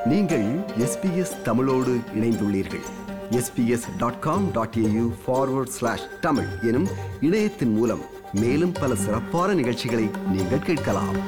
நீங்கள் எஸ்பிஎஸ் தமிழோடு இணைந்துள்ளீர்கள் SBS dot com dot AU forward slash Tamil எனும் இணையத்தின் மூலம் மேலும் பல சிறப்பான நிகழ்ச்சிகளை நீங்கள் கேட்கலாம்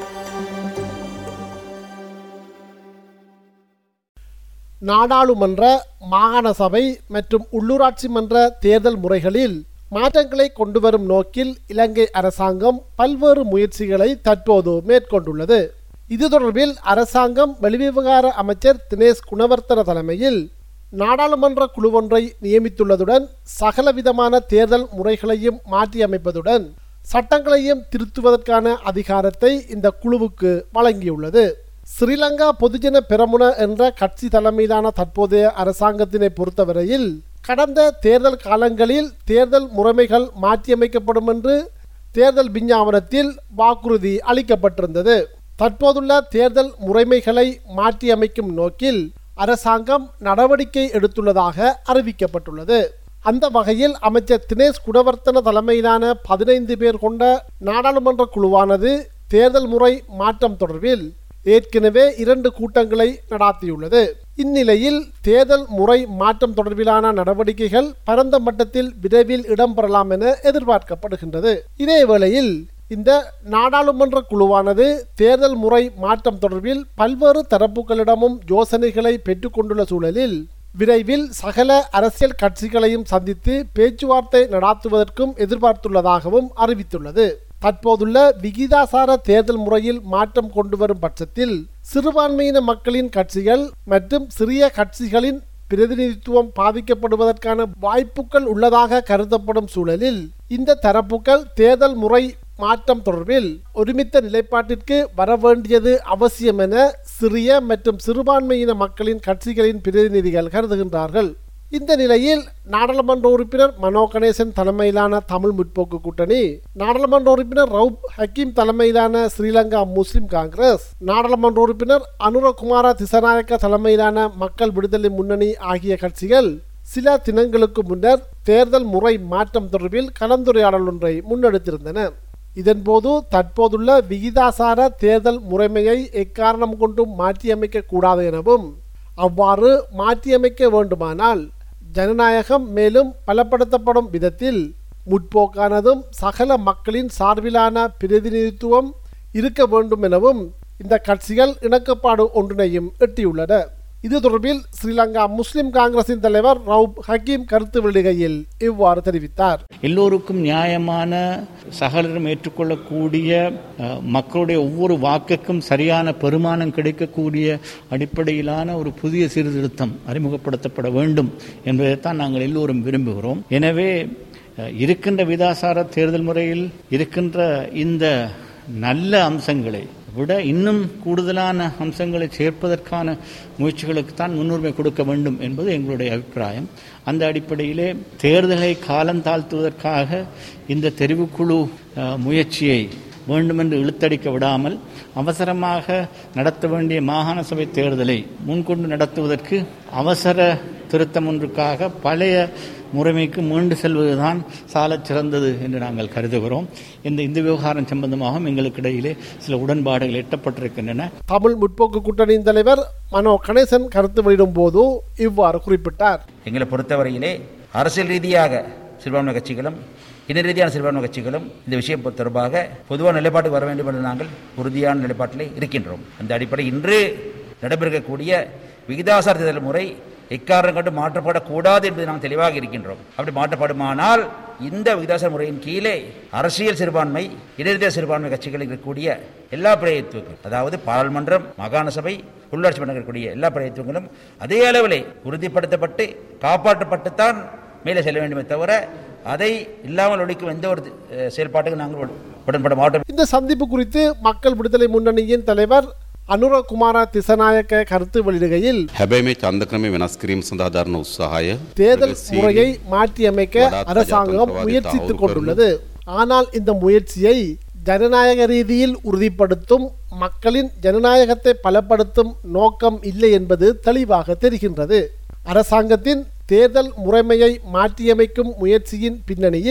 நாடாளுமன்ற மாகாண சபை மற்றும் உள்ளூராட்சி மன்ற தேர்தல் முறைகளில் மாற்றங்களை கொண்டுவரும் நோக்கில் இலங்கை அரசாங்கம் பல்வேறு முயற்சிகளை தற்போது மேற்கொண்டுள்ளது இது தொடர்பில் அரசாங்கம் வெளிவிவகார அமைச்சர் தினேஷ் குணவர்த்தன தலைமையில் நாடாளுமன்ற குழுவொன்றை நியமித்துள்ளதுடன் சகலவிதமான தேர்தல் முறைகளையும் மாற்றியமைப்பதுடன் சட்டங்களையும் திருத்துவதற்கான அதிகாரத்தை இந்த குழுவுக்கு வழங்கியுள்ளது ஸ்ரீலங்கா பொதுஜன பெரமுன என்ற கட்சி தலைமையிலான தற்போதைய அரசாங்கத்தினை பொறுத்தவரையில் கடந்த தேர்தல் காலங்களில் தேர்தல் முறைமைகள் மாற்றியமைக்கப்படும் என்று தேர்தல் விஞ்ஞாபனத்தில் வாக்குறுதி அளிக்கப்பட்டிருந்தது தற்போதுள்ள தேர்தல் முறைமைகளை மாற்றியமைக்கும் நோக்கில் அரசாங்கம் நடவடிக்கை எடுத்துள்ளதாக அறிவிக்கப்பட்டுள்ளது அந்த வகையில் அமைச்சர் தினேஷ் குணவர்த்தன தலைமையிலான பதினைந்து பேர் கொண்ட நாடாளுமன்ற குழுவானது தேர்தல் முறை மாற்றம் தொடர்பில் ஏற்கனவே இரண்டு கூட்டங்களை நடாத்தியுள்ளது இந்நிலையில் தேர்தல் முறை மாற்றம் தொடர்பிலான நடவடிக்கைகள் பரந்த மட்டத்தில் விரைவில் இடம்பெறலாம் என எதிர்பார்க்கப்படுகின்றது இதேவேளையில் இந்த நாடாளுமன்ற குழுவானது தேர்தல் முறை மாற்றம் தொடர்பில் பல்வேறு தரப்புகளிடமும் யோசனைகளை பெற்றுக்கொண்டுள்ள சூழலில் விரைவில் சகல அரசியல் கட்சிகளையும் சந்தித்து பேச்சுவார்த்தை நடாத்துவதற்கும் எதிர்பார்த்துள்ளதாகவும் அறிவித்துள்ளது தற்போதுள்ள விகிதாசார தேர்தல் முறையில் மாற்றம் கொண்டு வரும் பட்சத்தில் சிறுபான்மையின மக்களின் கட்சிகள் மற்றும் சிறிய கட்சிகளின் பிரதிநிதித்துவம் பாதிக்கப்படுவதற்கான வாய்ப்புகள் உள்ளதாக கருதப்படும் சூழலில் இந்த தரப்புகள் தேர்தல் முறை மாற்றம் தொடர்பில் ஒருமித்த நிலைப்பாட்டிற்கு வர வேண்டியது அவசியம் என சிறிய மற்றும் சிறுபான்மையின மக்களின் கட்சிகளின் பிரதிநிதிகள் கருதுகின்றார்கள் இந்த நிலையில் நாடாளுமன்ற உறுப்பினர் மனோ கணேசன் தலைமையிலான தமிழ் முற்போக்கு கூட்டணி நாடாளுமன்ற உறுப்பினர் ரவுப் ஹக்கீம் தலைமையிலான ஸ்ரீலங்கா முஸ்லிம் காங்கிரஸ் நாடாளுமன்ற உறுப்பினர் அனுரகுமார திசநாயக்க தலைமையிலான மக்கள் விடுதலை முன்னணி ஆகிய கட்சிகள் சில தினங்களுக்கு முன்னர் தேர்தல் முறை மாற்றம் தொடர்பில் கலந்துரையாடல் ஒன்றை முன்னெடுத்திருந்தன இதன்போது தற்போதுள்ள விகிதாசார தேர்தல் முறைமையை எக்காரணம் கொண்டும் மாற்றியமைக்க கூடாது எனவும் அவ்வாறு மாற்றியமைக்க வேண்டுமானால் ஜனநாயகம் மேலும் பலப்படுத்தப்படும் விதத்தில் முற்போக்கானதும் சகல மக்களின் சார்பிலான பிரதிநிதித்துவம் இருக்க வேண்டும் எனவும் இந்த கட்சிகள் இணக்கப்பாடு ஒன்றினையும் எட்டியுள்ளன இது தொடர்பில் ஸ்ரீலங்கா முஸ்லிம் காங்கிரசின் தலைவர் ரவுப் ஹக்கீம் கருத்து வெளியிடுகையில் இவ்வாறு தெரிவித்தார் எல்லோருக்கும் நியாயமான சகலரும் ஏற்றுக்கொள்ளக்கூடிய அஹ், மக்களுடைய ஒவ்வொரு வாக்குக்கும் சரியான பெருமானம் கிடைக்கக்கூடிய அடிப்படையிலான ஒரு புதிய சீர்திருத்தம் அறிமுகப்படுத்தப்பட வேண்டும் என்பதைத்தான் நாங்கள் எல்லோரும் விரும்புகிறோம் எனவே அஹ், இருக்கின்ற விதாசார தேர்தல் முறையில் இருக்கின்ற இந்த நல்ல அம்சங்களை விட இன்னும் கூடுதலான அம்சங்களை சேர்ப்பதற்கான முயற்சிகளுக்கு தான் முன்னுரிமை கொடுக்க வேண்டும் என்பது எங்களுடைய அபிப்பிராயம் அந்த அடிப்படையிலே தேர்தலை காலம் தாழ்த்துவதற்காக இந்த தெரிவுக்குழு அஹ், முயற்சியை வேண்டுமென்று இழுத்தடிக்க விடாமல் அவசரமாக நடத்த வேண்டிய மாகாண சபை தேர்தலை முன்கொண்டு நடத்துவதற்கு அவசர திருத்தம் ஒன்றுக்காக பழைய முறைமைக்கு மீண்டு செல்வதுதான் சாலச் சிறந்தது என்று நாங்கள் கருதுகிறோம் இந்த இந்த விவகாரம் சம்பந்தமாகவும் எங்களுக்கு இடையிலே சில உடன்பாடுகள் எட்டப்பட்டிருக்கின்றன தமிழ் முற்போக்கு கூட்டணியின் தலைவர் மனோ கணேசன் கருத்து வெளியிடும் போது இவ்வாறு குறிப்பிட்டார் எங்களை பொறுத்தவரையிலே அரசியல் ரீதியாக சிறுபான்மை கட்சிகளும் இன ரீதியான சிறுபான்மை கட்சிகளும் இந்த விஷயம் தொடர்பாக பொதுவான நிலைப்பாட்டுக்கு வர வேண்டும் என்று நாங்கள் உறுதியான நிலைப்பாட்டிலே இருக்கின்றோம் அந்த அடிப்படை இன்று நடைபெறக்கூடிய விகிதாசார தேர்தல் முறை எக்காரணம் கண்டு மாற்றப்படக்கூடாது என்பது நாம் தெளிவாக இருக்கின்றோம் அப்படி மாற்றப்படுமானால் இந்த விகிதாசார முறையின் கீழே அரசியல் சிறுபான்மை இடைநிலை சிறுபான்மை கட்சிகள் இருக்கக்கூடிய எல்லா பிரயத்துவங்களும் அதாவது பாராளுமன்றம் மாகாண சபை உள்ளாட்சி மன்றம் இருக்கக்கூடிய எல்லா பிரயத்துவங்களும் அதே அளவிலே உறுதிப்படுத்தப்பட்டு காப்பாற்றப்பட்டுத்தான் மேலே செல்ல வேண்டுமே தவிர அதை இல்லாமல் ஒழிக்கும் எந்த ஒரு அஹ், செயல்பாட்டுக்கும் நாங்கள் உடன்- உடன்பட மாட்டோம் இந்த சந்திப்பு குறித்து மக்கள் விடுதலை முன்னணியின் தலைவர் அனுரகுமார திசநாயக்க கருத்து வெளியிடுகையில் හැබැයි මේ චන්ද ක්‍රමය වෙනස් කිරීම සඳහා දරන උත්සාහය தேர்தல் ප්‍රගතිශීලී முறையை மாற்றியமைக்க வடாத் அரசாங்கம் பிரஜாதந்திரவாதத்தை முயற்சித்துக் ஆவூர் கொண்டுள்ளது ஆனால் இந்த முயற்சியை ஜனநாயக ரீதியில் உறுதிப்படுத்தும் மக்களின் ஜனநாயகத்தை பலப்படுத்தும் நோக்கம் இல்லை என்பது தெளிவாக தெரிகின்றது அரசாங்கத்தின் தேர்தல் முறைமையை மாற்றியமைக்கும் முயற்சியின் பின்னணியில்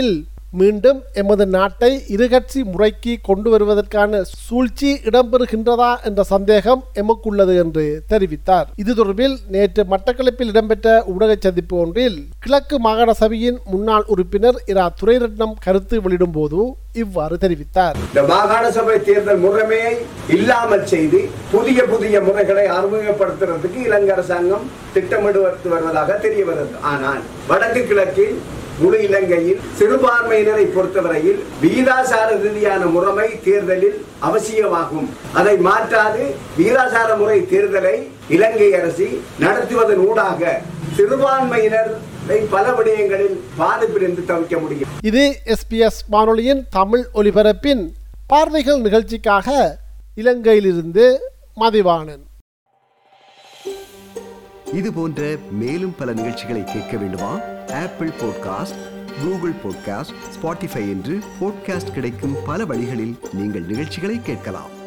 மீண்டும் எமது நாட்டை இருகட்சி முறைக்கு கொண்டு வருவதற்கான சூழ்ச்சி இடம்பெறுகின்றதா என்ற சந்தேகம் எமக்குள்ளது என்று தெரிவித்தார் இது தொடர்பில் நேற்று மட்டக்களப்பில் இடம்பெற்ற ஊடக சந்திப்பு ஒன்றில் கிழக்கு மாகாண சபையின் முன்னாள் உறுப்பினர் இரா துரைரட்னம் கருத்து வெளியிடும் போது இவ்வாறு தெரிவித்தார் இந்த மாகாண சபை தேர்தல் முறைமையை இல்லாமல் செய்து புதிய புதிய முறைகளை அறிமுகப்படுத்துறதுக்கு இலங்கை அரசாங்கம் திட்டமிட்டு வருவதாக தெரிய வருது ஆனால் வடக்கு கிழக்கில் முழு இலங்கையில் சிறுபான்மையினரை பொறுத்தவரையில் வீதாசார ரீதியான முறைமை தேர்தலில் அவசியமாகும் அதை மாற்றாது வீதாசார முறை தேர்தலை இலங்கை அரசு நடத்துவதன் ஊடாக சிறுபான்மையினர் பல விடயங்களில் பாதிப்பிலிருந்து தவிர்க்க முடியும் இது எஸ்பிஎஸ் வானொலியின் தமிழ் ஒலிபரப்பின் பார்வைகள் நிகழ்ச்சிக்காக இலங்கையிலிருந்து மதிவாணன் இது போன்ற மேலும் பல நிகழ்ச்சிகளை கேட்க வேண்டுமா Apple podcast Google podcast Spotify என்று பாட்காஸ்ட் கிடைக்கும் பல வழிகளில் நீங்கள் நிகழ்ச்சிகளை கேட்கலாம்